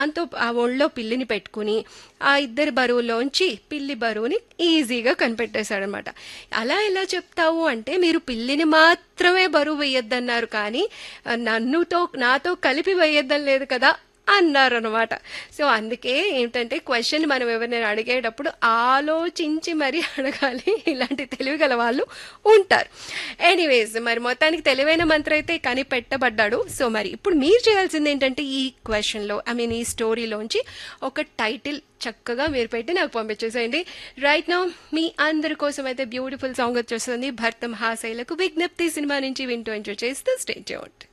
దాంతో ఆ ఒళ్ళో పిల్లిని పెట్టుకుని ఆ ఇద్దరి బరువులోంచి పిల్లి బరువుని ఈజీగా కనిపెట్టేశాడనమాట అలా ఎలా చెప్తావు అంటే మీరు పిల్లిని మాత్రమే బరువు వేయొద్దన్నారు కానీ ఆ, నన్నుతో నాతో కలిపి వేయొద్దని లేదు కదా అన్నారనమాట సో అందుకే ఏంటంటే క్వశ్చన్ మనం ఎవరినైనా అడిగేటప్పుడు ఆలోచించి మరీ అడగాలి ఇలాంటి తెలివి గల వాళ్ళు ఉంటారు ఎనీవేస్ మరి మొత్తానికి తెలివైన మంత్రి అయితే కనిపెట్టబడ్డాడు సో మరి ఇప్పుడు మీరు చేయాల్సింది ఏంటంటే ఈ క్వశ్చన్లో ఐ మీన్ ఈ స్టోరీలోంచి ఒక టైటిల్ చక్కగా మీరు పెట్టి నాకు పంపించేసేయండి రైట్ నౌ మీ అందరి కోసం అయితే బ్యూటిఫుల్ సాంగ్ వచ్చేస్తుంది భర్తం హాసైలకు విజ్ఞప్తి సినిమా నుంచి వింటూ ఎంజాయ్ చేస్తూ స్టే అవుట్